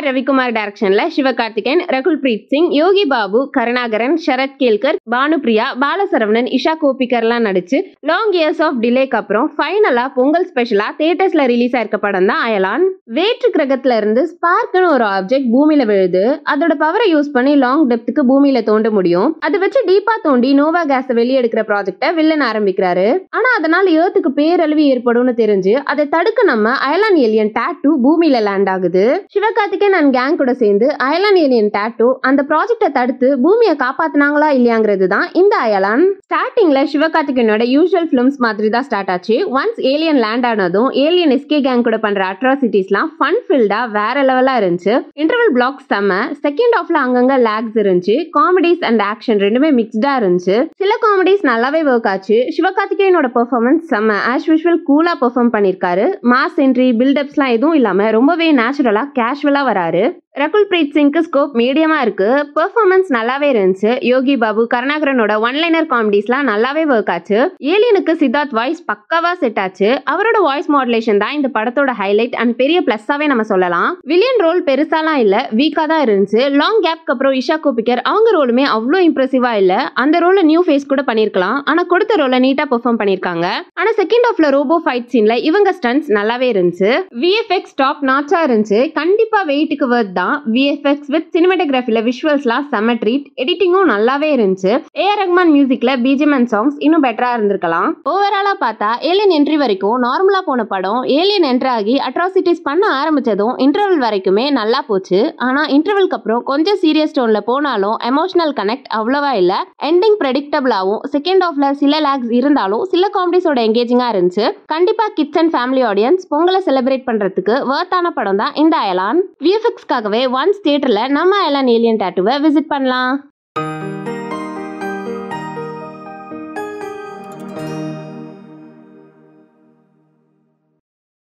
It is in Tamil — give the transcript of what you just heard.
ஆர் ரவிக்குமார் டைரக்ஷன்ல சிவகார்த்திகேயன் ரகுல் பிரீத் சிங் யோகி பாபு கருணாகரன் சரத் கேல்கர் பானுப்ரியா பாலசரவணன் இஷா கோபிகர்லாம் நடிச்சு லாங் இயர்ஸ் ஆஃப் டிலேக்கு அப்புறம் ஃபைனலா பொங்கல் ஸ்பெஷலா தியேட்டர்ஸ்ல ரிலீஸ் ஆயிருக்க படம் தான் அயலான் வேற்று கிரகத்துல இருந்து ஸ்பார்க்னு ஒரு ஆப்ஜெக்ட் பூமியில விழுது அதோட பவரை யூஸ் பண்ணி லாங் டெப்த்துக்கு பூமியில தோண்ட முடியும் அதை வச்சு டீப்பா தோண்டி நோவா கேஸ வெளியெடுக்கிற ப்ராஜெக்ட வில்லன் ஆரம்பிக்கிறாரு ஆனா அதனால ஏர்த்துக்கு பேரழிவு ஏற்படும்னு தெரிஞ்சு அதை தடுக்க நம்ம அயலான் ஏலியன் டேட்டு பூமியில லேண்ட் ஆகுது சிவகார்த்திகேயன் அண்ட் கேங் கூட சேர்ந்து அயலான் ஏலியன் டேட்டு அந்த ப்ராஜெக்டை தடுத்து பூமியை காப்பாத்துனாங்களா இல்லையாங்கிறது தான் இந்த அயலான் ஸ்டார்டிங்ல சிவகார்த்திகேயனோட யூஷுவல் ஃபிலிம்ஸ் மாதிரி தான் ஸ்டார்ட் ஆச்சு ஒன்ஸ் ஏலியன் லேண்ட் ஆனதும் ஏலியன் எஸ்கே கேங் கூட பண்ற அட்ராசிட்டிஸ்லாம் ஃபன் ஃபில்டா வேற லெவலா இருந்துச்சு இன்டர்வல் பிளாக்ஸ் செம்ம செகண்ட் ஆஃப்ல அங்கங்க லேக்ஸ் இருந்துச்சு காமெடிஸ் அண்ட் ஆக்ஷன் ரெண்டுமே மிக்ஸ்டா இருந்துச்சு சில காமெடிஸ் நல்லாவே ஒர்க் ஆச்சு சிவகார்த்திகேயனோட பெர்ஃபார்மன்ஸ் செம்ம ஆஸ் யூஷுவல் கூலா பெர்ஃபார்ம் பண்ணிருக்காரு மாஸ் என்ட்ரி பில்டப்ஸ்லாம் எதுவும் இல்லாம ரொம்பவே நேச்சுரலா கேஷுவலா வராரு ரகுல் பிரீத் சிங்க்கு ஸ்கோப் மீடியமா இருக்கு பெர்ஃபார்மன்ஸ் நல்லாவே இருந்துச்சு யோகி பாபு கருணாகரனோட ஒன் லைனர் காமெடிஸ்லாம் நல்லாவே ஒர்க் ஆச்சு ஏலியனுக்கு சித்தார்த் வாய்ஸ் பக்காவா செட் ஆச்சு அவரோட வாய்ஸ் மாடுலேஷன் தான் இந்த படத்தோட ஹைலைட் அண்ட் பெரிய பிளஸ்ஸாவே நம்ம சொல்லலாம் வில்லியன் ரோல் பெருசாலாம் இல்ல வீக்கா தான் இருந்துச்சு லாங் கேப்க்கு அப்புறம் இஷா கோபிகர் அவங்க ரோலுமே அவ்வளோ இம்ப்ரெசிவா இல்ல அந்த ரோல நியூ ஃபேஸ் கூட பண்ணிருக்கலாம் ஆனா கொடுத்த ரோல நீட்டா பெர்ஃபார்ம் பண்ணிருக்காங்க ஆனா செகண்ட் ஆஃப்ல ரோபோ ஃபைட் சீன்ல இவங்க ஸ்டன்ஸ் நல்லாவே இருந்துச்சு விஎஃப்எக்ஸ் டாப் நாச்சா இருந்துச்சு கண்டிப்பா வெயிட்டுக்கு வர்த் தான் விஎஃப்எக்ஸ் வித் சினிமாட்டோகிராஃபில விஷுவல்ஸ்லாம் செம்ம ட்ரீட் எடிட்டிங்கும் நல்லாவே இருந்துச்சு ஏஆர் ரஹ்மான் மியூசிக்ல பிஜிஎம் அண்ட் சாங்ஸ் இன்னும் பெட்டரா இருந்திருக்கலாம் ஓவராலா பார்த்தா ஏலியன் என்ட்ரி வரைக்கும் நார்மலா போன படம் ஏலியன் என்ட்ரி ஆகி அட்ராசிட்டிஸ் பண்ண ஆரம்பிச்சதும் இன்டர்வல் வரைக்குமே நல்லா போச்சு ஆனா இன்டர்வல்க்கு அப்புறம் கொஞ்சம் சீரியஸ் டோன்ல போனாலும் எமோஷனல் கனெக்ட் அவ்வளவா இல்ல எண்டிங் ப்ரெடிக்டபிளாவும் செகண்ட் ஆஃப்ல சில லேக்ஸ் இருந்தாலும் சில காமெடிஸோட எங்கேஜிங்கா இருந்துச்சு கண்டிப்பா கிட்ஸ் அண்ட் ஃபேமிலி ஆடியன்ஸ் பொங்கலை செலிப்ரேட் பண்றதுக்கு வர்த்தான படம் தான் இந்த அயலான் விஎஃப்எக்ஸ்க்காகவே ஒன்ஸ் தியேட்டர்ல நம்ம அயலான் ஏலியன் டேட்டுவை விசிட் பண்ணலாம்